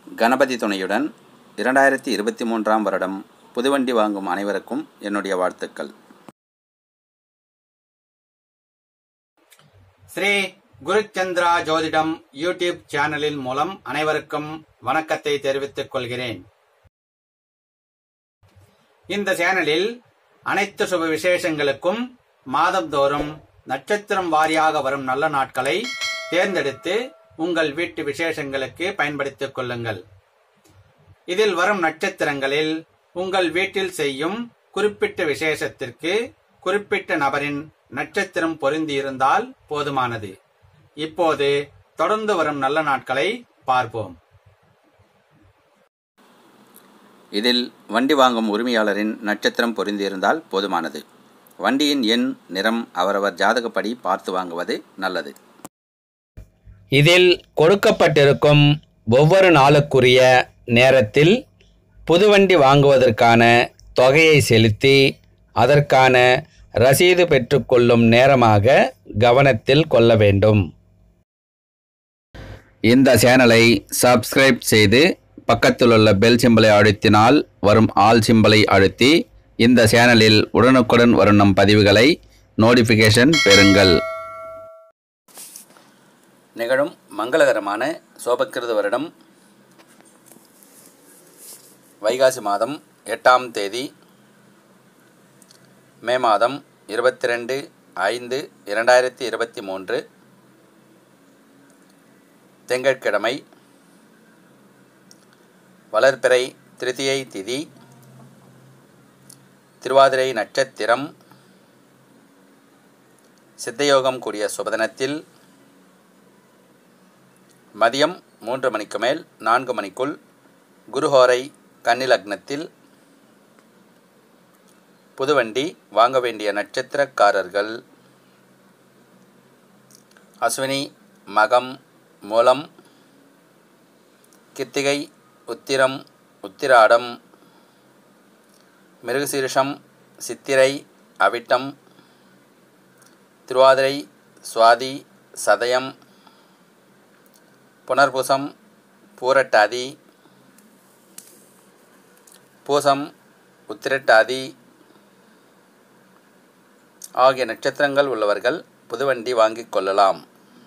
கணபதி துணையுடன் இரண்டாயிரத்தி இருபத்தி மூன்றாம் வருடம் புதுவண்டி வாங்கும் அனைவருக்கும் என்னுடைய வாழ்த்துக்கள் ஸ்ரீ குருச்சந்திரா ஜோதிடம் யூடியூப் சேனலின் மூலம் அனைவருக்கும் வணக்கத்தை தெரிவித்துக் கொள்கிறேன் இந்த சேனலில் அனைத்து சுப விசேஷங்களுக்கும் மாதந்தோறும் நட்சத்திரம் வாரியாக வரும் நல்ல நாட்களை தேர்ந்தெடுத்து உங்கள் வீட்டு விசேஷங்களுக்கு பயன்படுத்திக் கொள்ளுங்கள் இதில் வரும் நட்சத்திரங்களில் உங்கள் வீட்டில் செய்யும் குறிப்பிட்ட விசேஷத்திற்கு குறிப்பிட்ட நபரின் நட்சத்திரம் பொருந்தியிருந்தால் போதுமானது இப்போது தொடர்ந்து வரும் நல்ல நாட்களை பார்ப்போம் இதில் வண்டி வாங்கும் உரிமையாளரின் நட்சத்திரம் பொருந்தியிருந்தால் போதுமானது வண்டியின் எண் நிறம் அவரவர் ஜாதகப்படி பார்த்து வாங்குவது நல்லது இதில் கொடுக்கப்பட்டிருக்கும் ஒவ்வொரு நாளுக்குரிய நேரத்தில் புதுவண்டி வாங்குவதற்கான தொகையை செலுத்தி அதற்கான ரசீது பெற்றுக்கொள்ளும் நேரமாக கவனத்தில் கொள்ள வேண்டும் இந்த சேனலை சப்ஸ்கிரைப் செய்து பக்கத்தில் உள்ள பெல் சிம்பலை அழுத்தினால் வரும் ஆல் சிம்பலை அழுத்தி இந்த சேனலில் உடனுக்குடன் வரும் நம் பதிவுகளை நோட்டிஃபிகேஷன் பெறுங்கள் நிகழும் மங்களகரமான சோபக்கிருத வருடம் வைகாசி மாதம் எட்டாம் தேதி மே மாதம் இருபத்தி ரெண்டு ஐந்து இரண்டாயிரத்தி இருபத்தி மூன்று திங்கட்கிழமை வளர்பிறை திருதியை திதி திருவாதிரை நட்சத்திரம் சித்தயோகம் கூடிய சுபதனத்தில் மதியம் மூன்று மணிக்கு மேல் நான்கு மணிக்குள் குருஹோரை கன்னிலக்னத்தில் புதுவண்டி வாங்க வேண்டிய நட்சத்திரக்காரர்கள் அஸ்வினி மகம் மூலம் கித்திகை உத்திரம் உத்திராடம் மிருகசீரிஷம் சித்திரை அவிட்டம் திருவாதிரை சுவாதி சதயம் புனர்பூசம் பூரட்டாதி பூசம் உத்திரட்டாதி ஆகிய நட்சத்திரங்கள் உள்ளவர்கள் புதுவண்டி வாங்கிக் கொள்ளலாம்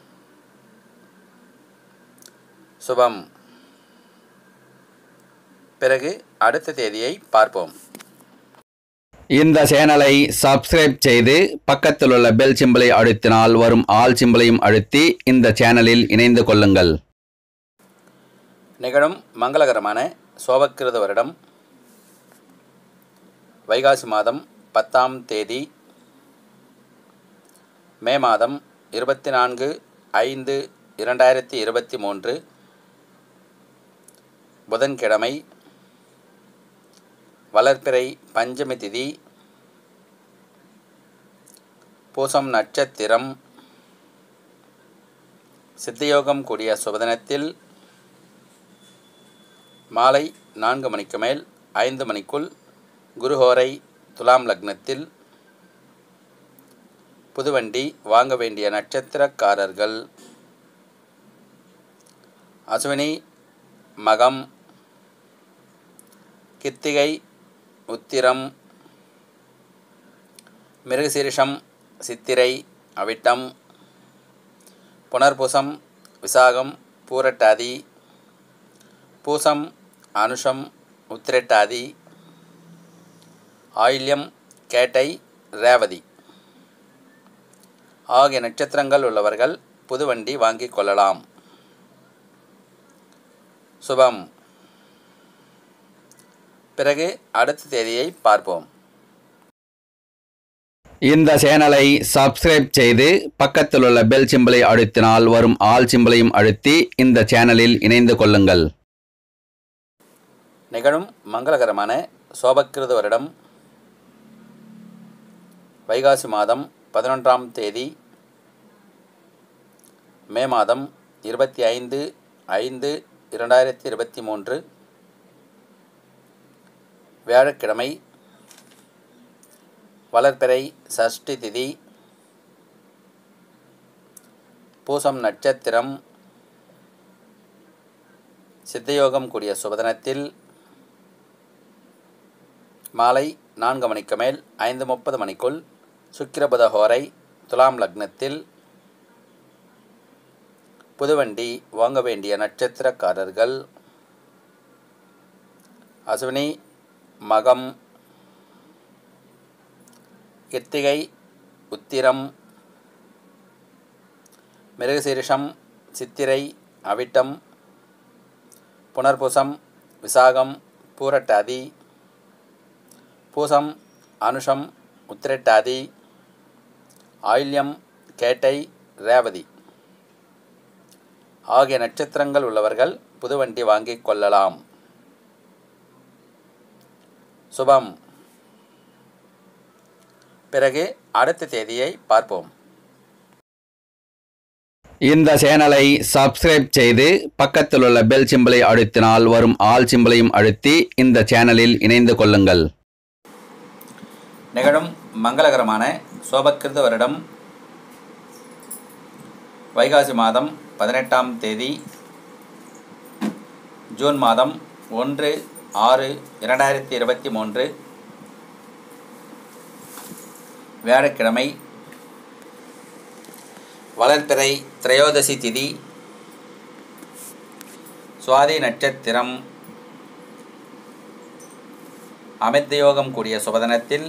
சுபம் பிறகு அடுத்த தேதியை பார்ப்போம் இந்த சேனலை சப்ஸ்கிரைப் செய்து பக்கத்தில் உள்ள பெல் சிம்பலை அழுத்தினால் வரும் ஆல் சிம்பலையும் அழுத்தி இந்த சேனலில் இணைந்து கொள்ளுங்கள் நிகழும் மங்களகரமான சோபக்கிருத வருடம் வைகாசி மாதம் பத்தாம் தேதி மே மாதம் இருபத்தி நான்கு ஐந்து இரண்டாயிரத்தி இருபத்தி மூன்று புதன்கிழமை வளர்ப்பிறை பஞ்சமி திதி பூசம் நட்சத்திரம் சித்தயோகம் கூடிய சுபதனத்தில் மாலை நான்கு மணிக்கு மேல் ஐந்து மணிக்குள் குருஹோரை துலாம் லக்னத்தில் புதுவண்டி வாங்க வேண்டிய நட்சத்திரக்காரர்கள் அஸ்வினி மகம் கித்திகை உத்திரம் மிருகசீரிஷம் சித்திரை அவிட்டம் புனர்பூசம் விசாகம் பூரட்டாதி பூசம் அனுஷம் உத்திரட்டாதி ஆயில்யம் கேட்டை ரேவதி ஆகிய நட்சத்திரங்கள் உள்ளவர்கள் புதுவண்டி வாங்கிக் கொள்ளலாம் சுபம் பிறகு அடுத்த தேதியை பார்ப்போம் இந்த சேனலை சப்ஸ்கிரைப் செய்து பக்கத்தில் உள்ள பெல் சிம்பலை அழுத்தினால் வரும் ஆல் சிம்பலையும் அழுத்தி இந்த சேனலில் இணைந்து கொள்ளுங்கள் நிகழும் மங்களகரமான சோபக்கிருத வருடம் வைகாசி மாதம் பதினொன்றாம் தேதி மே மாதம் இருபத்தி ஐந்து ஐந்து இரண்டாயிரத்தி இருபத்தி மூன்று வியாழக்கிழமை வளர்பிறை சஷ்டி திதி பூசம் நட்சத்திரம் சித்தயோகம் கூடிய சுபதனத்தில் மாலை நான்கு மணிக்கு மேல் ஐந்து முப்பது மணிக்குள் சுக்கிரபுத ஹோரை துலாம் லக்னத்தில் புதுவண்டி வாங்க வேண்டிய நட்சத்திரக்காரர்கள் அசுவினி மகம் கிருத்திகை உத்திரம் மிருகசீரிஷம் சித்திரை அவிட்டம் புனர்பூசம் விசாகம் பூரட்டாதி பூசம் அனுஷம் உத்திரட்டாதி ஆயில்யம் கேட்டை ரேவதி ஆகிய நட்சத்திரங்கள் உள்ளவர்கள் புதுவண்டி வாங்கிக் கொள்ளலாம் சுபம் பிறகு அடுத்த தேதியை பார்ப்போம் இந்த சேனலை சப்ஸ்கிரைப் செய்து பக்கத்தில் உள்ள பெல் சிம்பலை அழுத்தினால் வரும் ஆல் சிம்பலையும் அழுத்தி இந்த சேனலில் இணைந்து கொள்ளுங்கள் நிகழும் மங்களகரமான சோபக்கிருத வருடம் வைகாசி மாதம் பதினெட்டாம் தேதி ஜூன் மாதம் ஒன்று ஆறு இரண்டாயிரத்தி இருபத்தி மூன்று வியாழக்கிழமை வளர்பிறை திரையோதசி திதி சுவாதி நட்சத்திரம் அமிர்தயோகம் கூடிய சுபதனத்தில்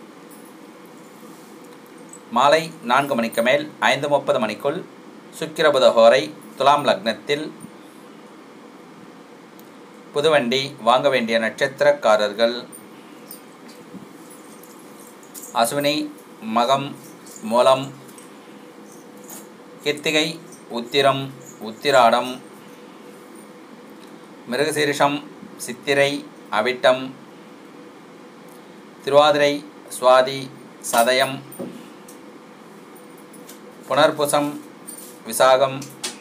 மாலை நான்கு மணிக்கு மேல் ஐந்து முப்பது மணிக்குள் சுக்கிரபுத ஹோரை துலாம் லக்னத்தில் புதுவண்டி வாங்க வேண்டிய நட்சத்திரக்காரர்கள் அஸ்வினி மகம் மூலம் கிருத்திகை உத்திரம் உத்திராடம் மிருகசீரிஷம் சித்திரை அவிட்டம் திருவாதிரை சுவாதி சதயம் புனர்பூசம் விசாகம்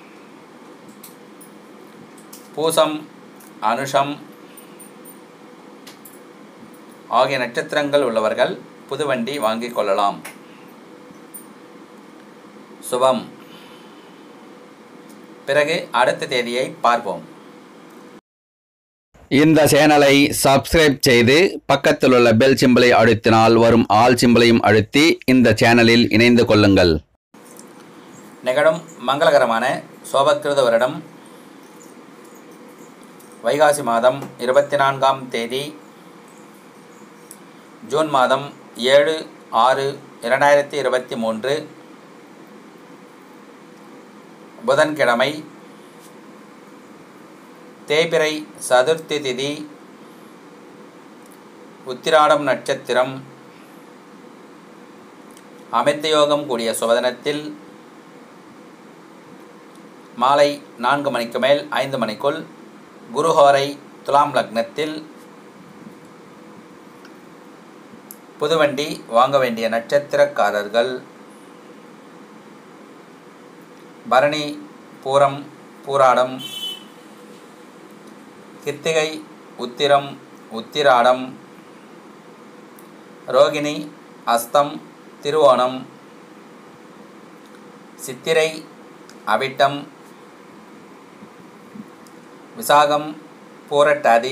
பூசம் அனுஷம் ஆகிய நட்சத்திரங்கள் உள்ளவர்கள் புதுவண்டி வாங்கிக் கொள்ளலாம் சுபம் பிறகு அடுத்த தேதியை பார்ப்போம் இந்த சேனலை சப்ஸ்கிரைப் செய்து பக்கத்தில் உள்ள பெல் சிம்பலை அழுத்தினால் வரும் ஆல் சிம்பலையும் அழுத்தி இந்த சேனலில் இணைந்து கொள்ளுங்கள் நிகழும் மங்களகரமான சோபக்கிருத வருடம் வைகாசி மாதம் இருபத்தி நான்காம் தேதி ஜூன் மாதம் ஏழு ஆறு இரண்டாயிரத்தி இருபத்தி மூன்று புதன்கிழமை தேய்பிறை சதுர்த்தி திதி உத்திராடம் நட்சத்திரம் அமிர்தயோகம் கூடிய சுபதனத்தில் மாலை நான்கு மணிக்கு மேல் ஐந்து மணிக்குள் குருஹோரை துலாம் லக்னத்தில் புதுவண்டி வாங்க வேண்டிய நட்சத்திரக்காரர்கள் பரணி பூரம் பூராடம் கிருத்திகை உத்திரம் உத்திராடம் ரோகிணி அஸ்தம் திருவோணம் சித்திரை அவிட்டம் விசாகம் பூரட்டாதி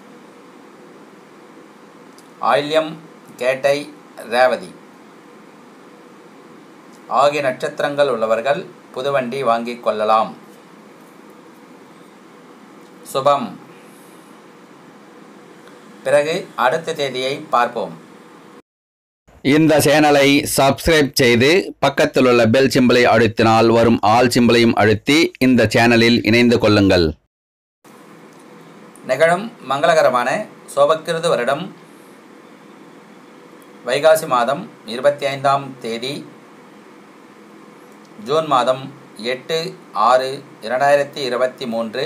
ஆயில்யம் கேட்டை ரேவதி ஆகிய நட்சத்திரங்கள் உள்ளவர்கள் புதுவண்டி வாங்கிக் கொள்ளலாம் சுபம் பிறகு அடுத்த தேதியை பார்ப்போம் இந்த சேனலை சப்ஸ்கிரைப் செய்து பக்கத்தில் உள்ள பெல் சிம்பலை அழுத்தினால் வரும் ஆல் சிம்பலையும் அழுத்தி இந்த சேனலில் இணைந்து கொள்ளுங்கள் நிகழும் மங்களகரமான சோபக்கிருது வருடம் வைகாசி மாதம் இருபத்தி ஐந்தாம் தேதி ஜூன் மாதம் எட்டு ஆறு இரண்டாயிரத்தி இருபத்தி மூன்று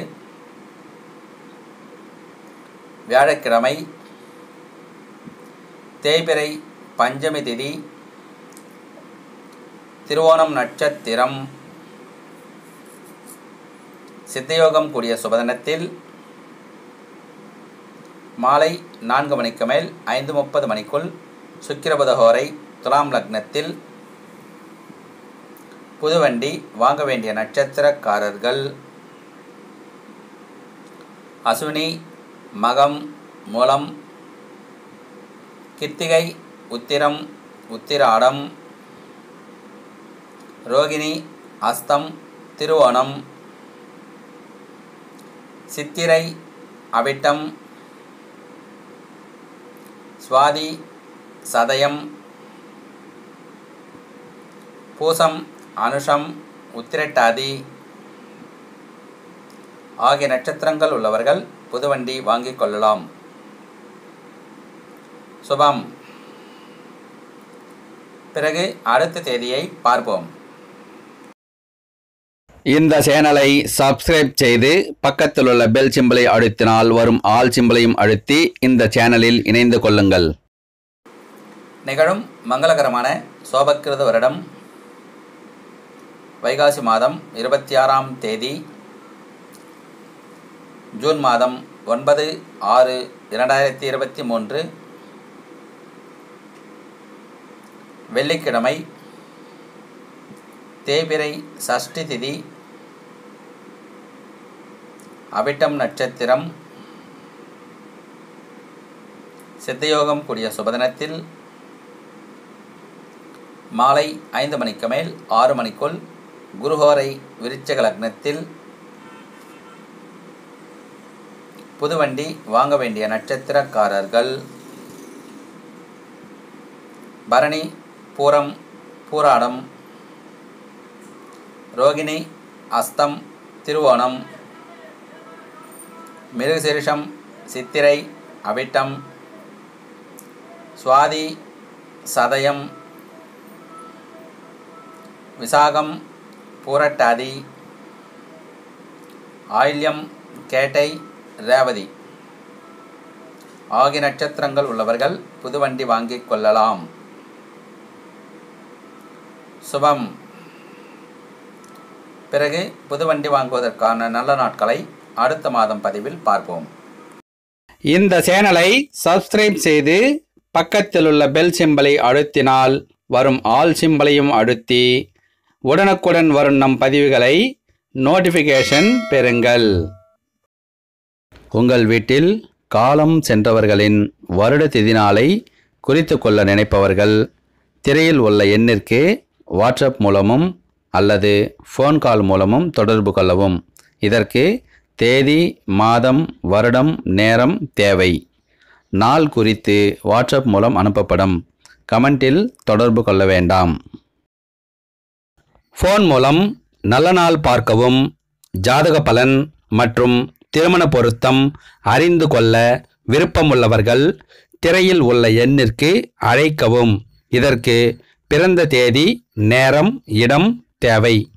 வியாழக்கிழமை தேய்பிறை பஞ்சமி திதி திருவோணம் நட்சத்திரம் சித்தயோகம் கூடிய சுபதனத்தில் மாலை நான்கு மணிக்கு மேல் ஐந்து முப்பது மணிக்குள் சுக்கிரபுதஹோரை துலாம் லக்னத்தில் புதுவண்டி வாங்க வேண்டிய நட்சத்திரக்காரர்கள் அசுவினி மகம் மூலம் கித்திகை உத்திரம் உத்திராடம் ரோகிணி அஸ்தம் திருவோணம் சித்திரை அவிட்டம் சுவாதி சதயம் பூசம் அனுஷம் உத்திரட்டாதி ஆகிய நட்சத்திரங்கள் உள்ளவர்கள் புதுவண்டி வாங்கிக் கொள்ளலாம் சுபம் பிறகு அடுத்த தேதியை பார்ப்போம் இந்த சேனலை சப்ஸ்கிரைப் செய்து பக்கத்தில் உள்ள பெல் சிம்பலை அழுத்தினால் வரும் ஆல் சிம்பலையும் அழுத்தி இந்த சேனலில் இணைந்து கொள்ளுங்கள் நிகழும் மங்களகரமான சோபக்கிருத வருடம் வைகாசி மாதம் இருபத்தி ஆறாம் தேதி ஜூன் மாதம் ஒன்பது ஆறு இரண்டாயிரத்தி இருபத்தி மூன்று வெள்ளிக்கிழமை தேய்பிறை சஷ்டி திதி அவிட்டம் நட்சத்திரம் சித்தயோகம் கூடிய சுபதினத்தில் மாலை ஐந்து மணிக்கு மேல் ஆறு மணிக்குள் குருஹோரை விருச்சக லக்னத்தில் புதுவண்டி வாங்க வேண்டிய நட்சத்திரக்காரர்கள் பரணி பூரம் பூராடம் ரோகிணி அஸ்தம் திருவோணம் மிருகசீரிஷம் சித்திரை அவிட்டம் சுவாதி சதயம் விசாகம் பூரட்டாதி ஆயில்யம் கேட்டை ரேவதி ஆகிய நட்சத்திரங்கள் உள்ளவர்கள் புதுவண்டி வாங்கிக் கொள்ளலாம் சுபம் பிறகு புதுவண்டி வாங்குவதற்கான நல்ல நாட்களை அடுத்த மாதம் பதிவில் பார்ப்போம் இந்த சேனலை சப்ஸ்கிரைப் செய்து பக்கத்தில் உள்ள பெல் சிம்பலை அழுத்தினால் வரும் ஆல் சிம்பலையும் அழுத்தி உடனுக்குடன் வரும் நம் பதிவுகளை நோட்டிஃபிகேஷன் பெறுங்கள் உங்கள் வீட்டில் காலம் சென்றவர்களின் வருட திதி நாளை குறித்து கொள்ள நினைப்பவர்கள் திரையில் உள்ள எண்ணிற்கு வாட்ஸ்அப் மூலமும் அல்லது ஃபோன் கால் மூலமும் தொடர்பு கொள்ளவும் இதற்கு தேதி மாதம் வருடம் நேரம் தேவை நாள் குறித்து வாட்ஸ்அப் மூலம் அனுப்பப்படும் கமெண்டில் தொடர்பு கொள்ள வேண்டாம் ஃபோன் மூலம் நல்ல நாள் பார்க்கவும் ஜாதக பலன் மற்றும் திருமண பொருத்தம் அறிந்து கொள்ள விருப்பமுள்ளவர்கள் திரையில் உள்ள எண்ணிற்கு அழைக்கவும் இதற்கு பிறந்த தேதி நேரம் இடம் தேவை